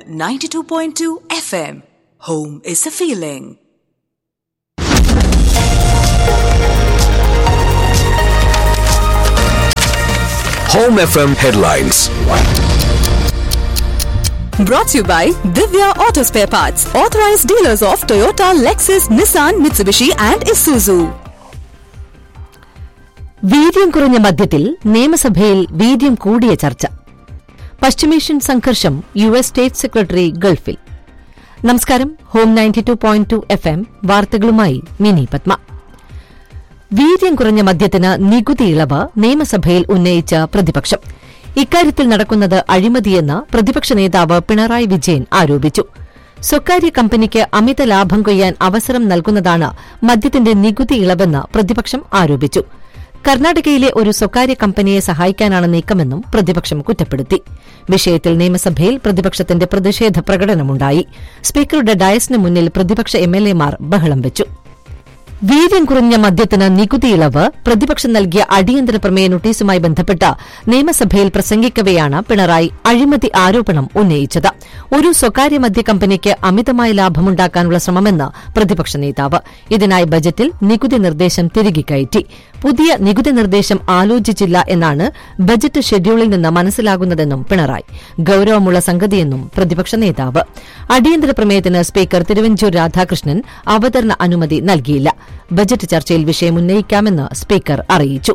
92.2 FM. Home is a feeling. Home FM headlines. Brought to you by Divya Auto Spare Parts, authorized dealers of Toyota, Lexus, Nissan, Mitsubishi, and Isuzu. വീര്യം കുറഞ്ഞ മദ്യത്തിൽ നിയമസഭയിൽ വീര്യം കൂടിയ ചർച്ച പശ്ചിമേഷ്യൻ സംഘർഷം യു എസ് സ്റ്റേറ്റ് സെക്രട്ടറി ഗൾഫിൽ നമസ്കാരം home ninety two point two F M വാർത്തകളുമായി മിനി പത്മ വീര്യം കുറഞ്ഞ മദ്യത്തിന് നികുതി ഇളവ് നിയമസഭയിൽ ഉന്നയിച്ച പ്രതിപക്ഷം ഇക്കാര്യത്തിൽ നടക്കുന്നത് അഴിമതിയെന്ന് പ്രതിപക്ഷ നേതാവ് പിണറായി വിജയൻ ആരോപിച്ചു സ്വകാര്യ കമ്പനിക്ക് അമിത ലാഭം കൊയ്യാൻ അവസരം നൽകുന്നതാണ് മദ്യത്തിന്റെ നികുതി ഇളവെന്ന് പ്രതിപക്ഷം ആരോപിച്ചു കർണാടകയിലെ ഒരു സ്വകാര്യ കമ്പനിയെ സഹായിക്കാനാണ് നീക്കമെന്നും പ്രതിപക്ഷം കുറ്റപ്പെടുത്തി വിഷയത്തിൽ നിയമസഭയിൽ പ്രതിപക്ഷത്തിന്റെ പ്രതിഷേധ പ്രകടനമുണ്ടായി സ്പീക്കറുടെ ഡയസിന് മുന്നിൽ പ്രതിപക്ഷ എംഎൽഎമാർ ബഹളം വെച്ചു വീര്യം കുറഞ്ഞ മദ്യത്തിന് നികുതി ഇളവ് പ്രതിപക്ഷം നൽകിയ അടിയന്തര പ്രമേയ നോട്ടീസുമായി ബന്ധപ്പെട്ട് നിയമസഭയിൽ പ്രസംഗിക്കവെയാണ് പിണറായി അഴിമതി ആരോപണം ഉന്നയിച്ചത് ഒരു സ്വകാര്യ മദ്യ കമ്പനിക്ക് അമിതമായ ലാഭമുണ്ടാക്കാനുള്ള ശ്രമമെന്ന് പ്രതിപക്ഷ നേതാവ് ഇതിനായി ബജറ്റിൽ നികുതി നിർദ്ദേശം തിരികെ കയറ്റി പുതിയ നികുതി നിർദ്ദേശം ആലോചിച്ചില്ല എന്നാണ് ബജറ്റ് ഷെഡ്യൂളിൽ നിന്ന് മനസ്സിലാകുന്നതെന്നും പിണറായി ഗൌരവമുള്ള സംഗതിയെന്നും പ്രതിപക്ഷ നേതാവ് അടിയന്തര പ്രമേയത്തിന് സ്പീക്കർ തിരുവഞ്ചൂർ രാധാകൃഷ്ണൻ അവതരണ അനുമതി നൽകിയില്ല ബജറ്റ് ചർച്ചയിൽ വിഷയം ഉന്നയിക്കാമെന്ന് സ്പീക്കർ അറിയിച്ചു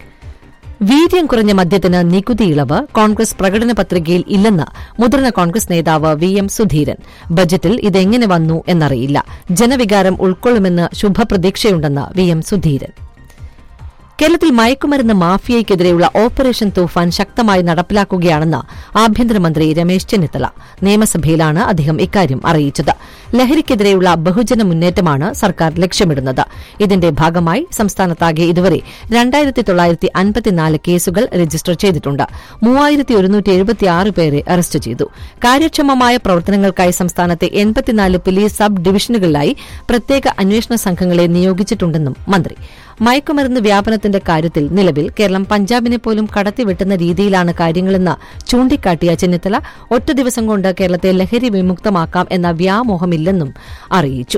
വീര്യം കുറഞ്ഞ മദ്യത്തിന് നികുതി ഇളവ് കോൺഗ്രസ് പ്രകടന പത്രികയിൽ ഇല്ലെന്ന് മുതിർന്ന കോൺഗ്രസ് നേതാവ് വി എം സുധീരൻ ബജറ്റിൽ ഇതെങ്ങനെ വന്നു എന്നറിയില്ല ജനവികാരം ഉൾക്കൊള്ളുമെന്ന് ശുഭപ്രതീക്ഷയുണ്ടെന്ന് വി എം സുധീരൻ കേരളത്തിൽ മയക്കുമരുന്ന് മാഫിയയ്ക്കെതിരെയുള്ള ഓപ്പറേഷൻ തൂഫാൻ ശക്തമായി നടപ്പിലാക്കുകയാണെന്ന് ആഭ്യന്തരമന്ത്രി രമേശ് ചെന്നിത്തല നിയമസഭയിലാണ് അദ്ദേഹം ഇക്കാര്യം അറിയിച്ചത് ലഹരിക്കെതിരെയുള്ള ബഹുജന മുന്നേറ്റമാണ് സർക്കാർ ലക്ഷ്യമിടുന്നത് ഇതിന്റെ ഭാഗമായി സംസ്ഥാനത്താകെ ഇതുവരെ രണ്ടായിരത്തി തൊള്ളായിരത്തി അൻപത്തിനാല് കേസുകൾ രജിസ്റ്റർ ചെയ്തിട്ടുണ്ട് മൂവായിരത്തി ഒരുന്നൂറ്റി എഴുപത്തിയാറ് പേരെ അറസ്റ്റ് ചെയ്തു കാര്യക്ഷമമായ പ്രവർത്തനങ്ങൾക്കായി സംസ്ഥാനത്തെ എൺപത്തിനാല് പോലീസ് സബ് ഡിവിഷനുകളിലായി പ്രത്യേക അന്വേഷണ സംഘങ്ങളെ നിയോഗിച്ചിട്ടുണ്ടെന്നും മന്ത്രി മയക്കുമരുന്ന് വ്യാപനത്തിന്റെ കാര്യത്തിൽ നിലവിൽ കേരളം പഞ്ചാബിനെ പോലും കടത്തിവെട്ടുന്ന രീതിയിലാണ് കാര്യങ്ങളെന്ന് ചൂണ്ടിക്കാട്ടിയ ചെന്നിത്തല ഒറ്റ ദിവസം കൊണ്ട് കേരളത്തെ ലഹരി വിമുക്തമാക്കാം എന്ന വ്യാമോഹമില്ലെന്നും അറിയിച്ചു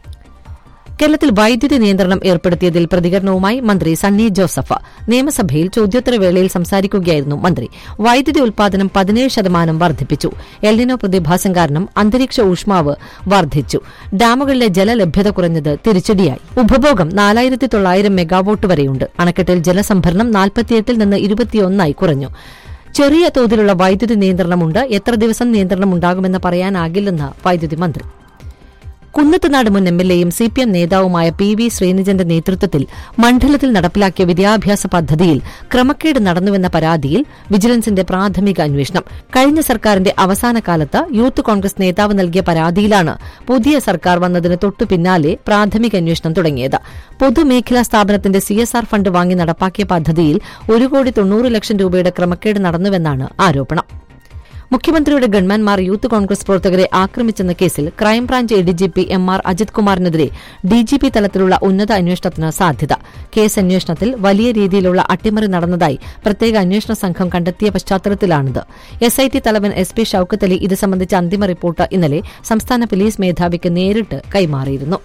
കേരളത്തിൽ വൈദ്യുതി നിയന്ത്രണം ഏർപ്പെടുത്തിയതിൽ പ്രതികരണവുമായി മന്ത്രി സണ്ണി ജോസഫ് നിയമസഭയിൽ ചോദ്യോത്തരവേളയിൽ സംസാരിക്കുകയായിരുന്നു മന്ത്രി വൈദ്യുതി ഉൽപാദനം പതിനേഴ് ശതമാനം വർദ്ധിപ്പിച്ചു എൽനിനോ പ്രതിഭാസം കാരണം അന്തരീക്ഷ ഊഷ്മാവ് വർദ്ധിച്ചു ഡാമുകളിലെ ജലലഭ്യത കുറഞ്ഞത് തിരിച്ചടിയായി ഉപഭോഗം നാലായിരത്തി തൊള്ളായിരം മെഗാവോട്ട് വരെയുണ്ട് അണക്കെട്ടിൽ ജലസംഭരണം നാൽപ്പത്തിയെട്ടിൽ നിന്ന് ഇരുപത്തിയൊന്നായി കുറഞ്ഞു ചെറിയ തോതിലുള്ള വൈദ്യുതി നിയന്ത്രണമുണ്ട് എത്ര ദിവസം നിയന്ത്രണം ഉണ്ടാകുമെന്ന് പറയാനാകില്ലെന്ന് വൈദ്യുതി മന്ത്രി കുന്നത്തുനാട് മുൻ എം എൽ എയും സി പി എം നേതാവുമായ പി വി ശ്രീനിജന്റെ നേതൃത്വത്തിൽ മണ്ഡലത്തിൽ നടപ്പിലാക്കിയ വിദ്യാഭ്യാസ പദ്ധതിയിൽ ക്രമക്കേട് നടന്നുവെന്ന പരാതിയിൽ വിജിലൻസിന്റെ പ്രാഥമിക അന്വേഷണം കഴിഞ്ഞ സർക്കാരിന്റെ അവസാന കാലത്ത് യൂത്ത് കോൺഗ്രസ് നേതാവ് നൽകിയ പരാതിയിലാണ് പുതിയ സർക്കാർ വന്നതിന് തൊട്ടു പിന്നാലെ പ്രാഥമിക അന്വേഷണം തുടങ്ങിയത് പൊതുമേഖലാ സ്ഥാപനത്തിന്റെ സി എസ് ആർ ഫണ്ട് വാങ്ങി നടപ്പാക്കിയ പദ്ധതിയിൽ ഒരു കോടി തൊണ്ണൂറ് ലക്ഷം രൂപയുടെ ക്രമക്കേട് നടന്നുവെന്നാണ് ആരോപണം മുഖ്യമന്ത്രിയുടെ ഗൺമാൻമാർ യൂത്ത് കോൺഗ്രസ് പ്രവർത്തകരെ ആക്രമിച്ചെന്ന കേസിൽ crime branch ADGP M R Ajith കുമാറിനെതിരെ ഡിജിപി തലത്തിലുള്ള ഉന്നത അന്വേഷണത്തിന് സാധ്യത കേസ് അന്വേഷണത്തിൽ വലിയ രീതിയിലുള്ള അട്ടിമറി നടന്നതായി പ്രത്യേക അന്വേഷണ സംഘം കണ്ടെത്തിയ പശ്ചാത്തലത്തിലാണിത് എസ് ഐ ടി തലവൻ എസ് പി ഷൌക്കത്ത് അലി ഇത് സംബന്ധിച്ച അന്തിമ റിപ്പോർട്ട് ഇന്നലെ സംസ്ഥാന പോലീസ് മേധാവിക്ക് നേരിട്ട് കൈമാറിയിരുന്നു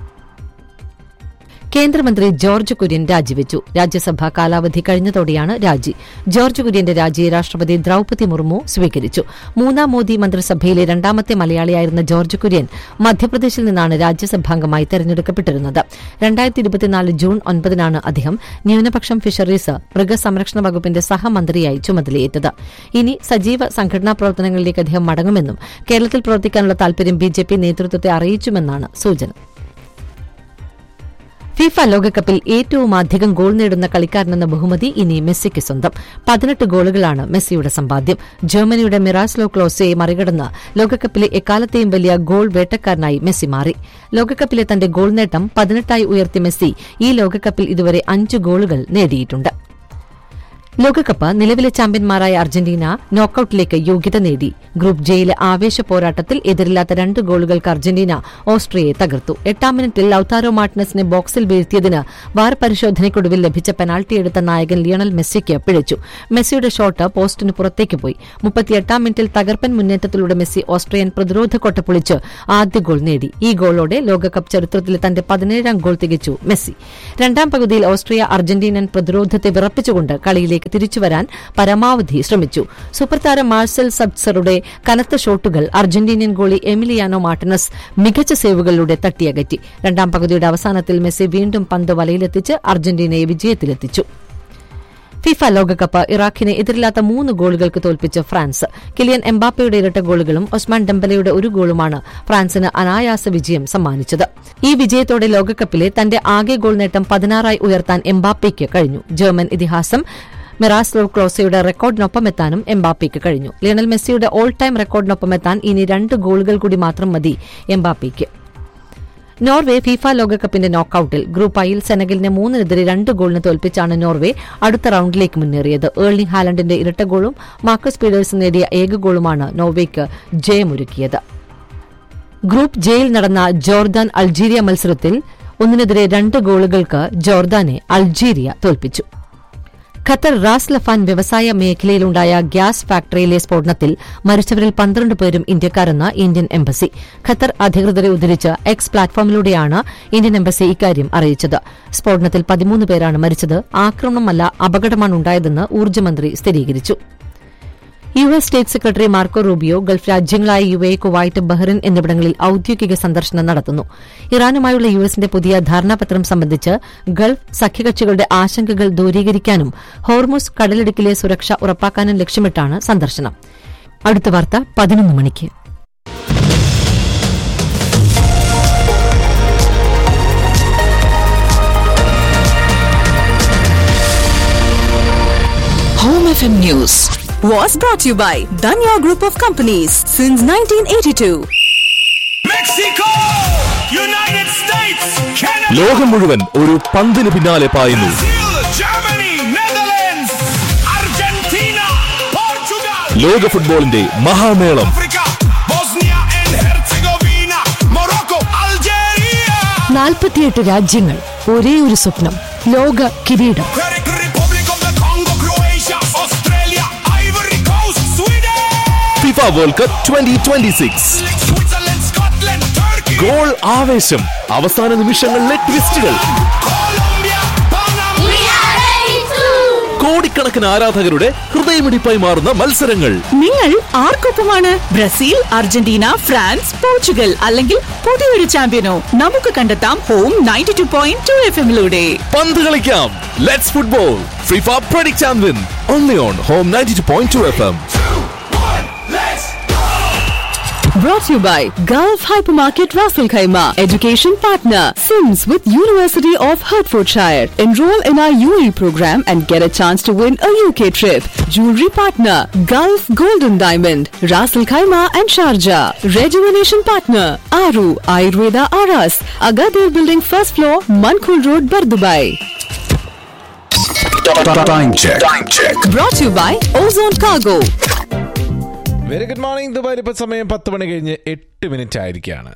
കേന്ദ്രമന്ത്രി ജോർജ് കുര്യൻ രാജിവെച്ചു രാജ്യസഭാ കാലാവധി കഴിഞ്ഞതോടെയാണ് രാജി ജോർജ് കുര്യന്റെ രാജി രാഷ്ട്രപതി ദ്രൌപതി മുർമു സ്വീകരിച്ചു മൂന്നാം മോദി മന്ത്രിസഭയിലെ രണ്ടാമത്തെ മലയാളിയായിരുന്ന ജോർജ് കുര്യൻ മധ്യപ്രദേശിൽ നിന്നാണ് രാജ്യസഭാംഗമായി തെരഞ്ഞെടുക്കപ്പെട്ടിരുന്നത് രണ്ടായിരത്തി ഇരുപത്തിനാല് ജൂൺ ഒൻപതിനാണ് അദ്ദേഹം ന്യൂനപക്ഷം ഫിഷറീസ് മൃഗസംരക്ഷണ വകുപ്പിന്റെ സഹമന്ത്രിയായി ചുമതലയേറ്റത് ഇനി സജീവ സംഘടനാ പ്രവർത്തനങ്ങളിലേക്ക് അദ്ദേഹം മടങ്ങുമെന്നും കേരളത്തിൽ പ്രവർത്തിക്കാനുള്ള താൽപര്യം ബിജെപി നേതൃത്വത്തെ അറിയിച്ചുമെന്നാണ് സൂചന ഫിഫ ലോകകപ്പിൽ ഏറ്റവും അധികം ഗോൾ നേടുന്ന കളിക്കാരനെന്ന ബഹുമതി ഇനി മെസ്സിക്ക് സ്വന്തം പതിനെട്ട് ഗോളുകളാണ് മെസ്സിയുടെ സമ്പാദ്യം ജർമ്മനിയുടെ മിറാസ്ലോ ക്ലോസയെ മറികടന്ന് ലോകകപ്പിലെ എക്കാലത്തെയും വലിയ ഗോൾ വേട്ടക്കാരനായി മെസ്സി മാറി ലോകകപ്പിലെ തന്റെ ഗോൾ നേട്ടം പതിനെട്ടായി ഉയർത്തിയ മെസ്സി ഈ ലോകകപ്പിൽ ഇതുവരെ അഞ്ച് ഗോളുകൾ നേടിയിട്ടുണ്ട് ലോകകപ്പ് നിലവിലെ ചാമ്പ്യന്മാരായ അർജന്റീന നോക്കൌട്ടിലേക്ക് യോഗ്യത നേടി ഗ്രൂപ്പ് ജെയിലെ ആവേശ പോരാട്ടത്തിൽ എതിരില്ലാത്ത രണ്ട് ഗോളുകൾക്ക് അർജന്റീന ഓസ്ട്രിയയെ തകർത്തു എട്ടാം മിനിറ്റിൽ ലൌതാരോ മാർട്ടിനസിനെ ബോക്സിൽ വീഴ്ത്തിയതിന് വാർ പരിശോധനയ്ക്കൊടുവിൽ ലഭിച്ച പെനാൽറ്റി എടുത്ത നായകൻ ലിയണൽ മെസ്സിക്ക് പിഴച്ചു മെസ്സിയുടെ ഷോട്ട് പോസ്റ്റിന് പുറത്തേക്ക് പോയി മുപ്പത്തിയെട്ടാം മിനിറ്റിൽ തകർപ്പൻ മുന്നേറ്റത്തിലൂടെ മെസ്സി ഓസ്ട്രിയൻ പ്രതിരോധ കൊട്ട പൊളിച്ച് ആദ്യ ഗോൾ നേടി ഈ ഗോളോടെ ലോകകപ്പ് ചരിത്രത്തിലെ തന്റെ പതിനേഴാം ഗോൾ തികച്ചു മെസ്സി രണ്ടാം പകുതിയിൽ ഓസ്ട്രിയ അർജന്റീനൻ പ്രതിരോധത്തെ വിറപ്പിച്ചുകൊണ്ട് കളിയിലേക്ക് തിരിച്ചുവരാൻ പരമാവധി ശ്രമിച്ചു സൂപ്പർ താരം മാർസൽ സബ്സറുടെ കനത്ത ഷോട്ടുകൾ അർജന്റീനിയൻ ഗോളി എമിലിയാനോ മാർട്ടിനസ് മികച്ച സേവുകളിലൂടെ തട്ടിയകറ്റി രണ്ടാം പകുതിയുടെ അവസാനത്തിൽ മെസ്സി വീണ്ടും പന്ത് വലയിലെത്തിച്ച് അർജന്റീനയെ വിജയത്തിലെത്തിച്ചു ഫിഫ ലോകകപ്പ് ഇറാഖിനെ എതിരില്ലാത്ത മൂന്ന് ഗോളുകൾക്ക് തോൽപ്പിച്ച് ഫ്രാൻസ് കിലിയൻ എംബാപ്പയുടെ ഇരട്ട ഗോളുകളും ഒസ്മാൻ ഡെമ്പലയുടെ ഒരു ഗോളുമാണ് ഫ്രാൻസിന് അനായാസ വിജയം സമ്മാനിച്ചത് ഈ വിജയത്തോടെ ലോകകപ്പിലെ തന്റെ ആകെ ഗോൾ നേട്ടം പതിനാറായി ഉയർത്താൻ എംബാപ്പയ്ക്ക് കഴിഞ്ഞു ജർമ്മൻ ഇതിഹാസം മിറാസ്ലോ ക്ലോസയുടെ റെക്കോർഡിനൊപ്പം എത്താനും എംബാപ്പയ്ക്ക് കഴിഞ്ഞു ലിയണൽ മെസ്സിയുടെ ഓൾ ടൈം റെക്കോർഡിനൊപ്പം എത്താൻ ഇനി രണ്ട് ഗോളുകൾ കൂടി മാത്രം മതി എംബാപ്പയ്ക്ക് നോർവെ ഫിഫ ലോകകപ്പിന്റെ നോക്കൌട്ടിൽ ഗ്രൂപ്പ് ഐയിൽ സെനഗലിനെ മൂന്നിനെതിരെ രണ്ട് ഗോളിന് തോൽപ്പിച്ചാണ് നോർവെ അടുത്ത റൌണ്ടിലേക്ക് മുന്നേറിയത് ഏർലിംഗ് ഹാലൻഡിന്റെ ഇരട്ട ഗോളും മാർക്കസ് പീഡേഴ്സ് നേടിയ ഏക ഗോളുമാണ് നോർവേക്ക് ജയമൊരുക്കിയത് ഗ്രൂപ്പ് ജെയിൽ നടന്ന ജോർദാൻ അൾജീരിയ മത്സരത്തിൽ ഒന്നിനെതിരെ രണ്ട് ഗോളുകൾക്ക് ജോർദാനെ അൾജീരിയ തോൽപ്പിച്ചു ഖത്തർ റാസ് ലഫാൻ വ്യവസായ മേഖലയിലുണ്ടായ ഗ്യാസ് ഫാക്ടറിയിലെ സ്ഫോടനത്തിൽ മരിച്ചവരിൽ പന്ത്രണ്ട് പേരും ഇന്ത്യക്കാരെന്ന് ഇന്ത്യൻ എംബസി ഖത്തർ അധികൃതരെ ഉദ്ധരിച്ച് എക്സ് പ്ലാറ്റ്ഫോമിലൂടെയാണ് ഇന്ത്യൻ എംബസി ഇക്കാര്യം അറിയിച്ചത് സ്ഫോടനത്തിൽ പതിമൂന്ന് പേരാണ് മരിച്ചത് ആക്രമണമല്ല അപകടമാണ് ഉണ്ടായതെന്ന് ഊർജ്ജമന്ത്രി സ്ഥിരീകരിച്ചു U S state secretary Marco Rubio gulf രാജ്യങ്ങളായ യു എ കുവൈറ്റ് ബഹ്റിൻ എന്നിവിടങ്ങളിൽ ഔദ്യോഗിക സന്ദർശനം നടത്തുന്നു ഇറാനുമായുള്ള യു എസിന്റെ പുതിയ ധാരണാപത്രം സംബന്ധിച്ച് ഗൾഫ് സഖ്യകക്ഷികളുടെ ആശങ്കകൾ ദൂരീകരിക്കാനും ഹോർമുസ് കടലിടുക്കിലെ സുരക്ഷ ഉറപ്പാക്കാനും ലക്ഷ്യമിട്ടാണ് സന്ദർശനം അടുത്ത വാർത്ത പതിനൊന്ന് മണിക്ക് Home FM News was brought to you by Danya Group of Companies since 1982. Mexico! United States, Canada, ലോകം മുഴുവൻ ഒരു പന്തിന് പിന്നാലെ പായുന്നു Brazil, Germany, Netherlands, Argentina, Portugal, ലോക ഫുട്ബോളിന്റെ മഹാമേളം Africa, Bosnia and Herzegovina, Morocco, Algeria, നാൽപ്പത്തിയെട്ട് രാജ്യങ്ങൾ ഒരേ ഒരു സ്വപ്നം ലോക കിരീടം Czech Republic of the Congo, Croatia, Australia, Ivory Coast, Sweden, FIFA world cup twenty twenty six Switzerland, Scotland, Turkey, goal ആവേശം അവസാന നിമിഷങ്ങളിലെ ട്വിസ്റ്റുകൾ Colombia, Panama, We are ready to. കോടിക്കണക്കിന് ആരാധകരുടെ ഹൃദയമിടിപ്പായി മാറുന്ന മത്സരങ്ങൾ നിങ്ങൾ ആർക്കൊപ്പമാണ് ബ്രസീൽ അർജന്റീന ഫ്രാൻസ് പോർച്ചുഗൽ അല്ലെങ്കിൽ പുതിയൊരു ചാമ്പ്യനോ നമുക്ക് കണ്ടെത്താം home ninety two point two F എമ്മിലൂടെ പന്ത് കളിക്കാം let's football FIFA predict and win only on home ninety two point two F M let's Brought to you by Gulf Hypermarket Raffle Khaima, education partner, Sims with University of Hertfordshire. Enroll in our UE program and get a chance to win a UK trip. Jewelry partner, Gulf Golden Diamond, Raffle Khaima and Sharjah. Rejuvenation partner, Aru Ayurveda Aras, Agadir Building first floor, Mankul Road, Bardubai. Time check time check Brought to you by Ozone Cargo. Very good morning ദുബായിൽ ഇപ്പൊ സമയം പത്ത് മണി കഴിഞ്ഞ് എട്ട് minute ആയിരിക്കാണ്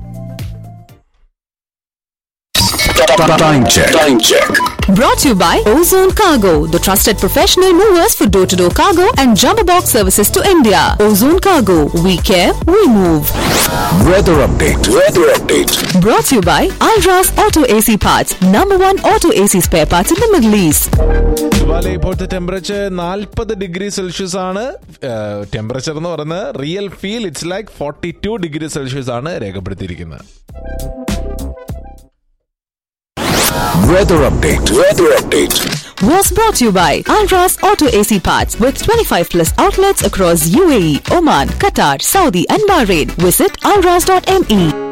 time check time check Brought to you by Ozone Cargo, the trusted professional movers for door to door cargo and jumbo box services to India. Ozone Cargo, we care, we move. Weather update weather update Brought to you by Alras Auto AC Parts, number one auto AC spare parts in the Middle East. ദുബായിലെ ഇപ്പോഴത്തെ temperature നാൽപ്പത് degree Celsius ആണ് temperature എന്ന് പറയുന്നത് real feel it's like forty two degree Celsius ആണ് രേഖപ്പെടുത്തിയിരിക്കുന്നത് weather update weather update Was brought to you by Alras Auto AC Parts with 25 plus outlets across UAE, Oman, Qatar, Saudi, and Bahrain. Visit alras.me.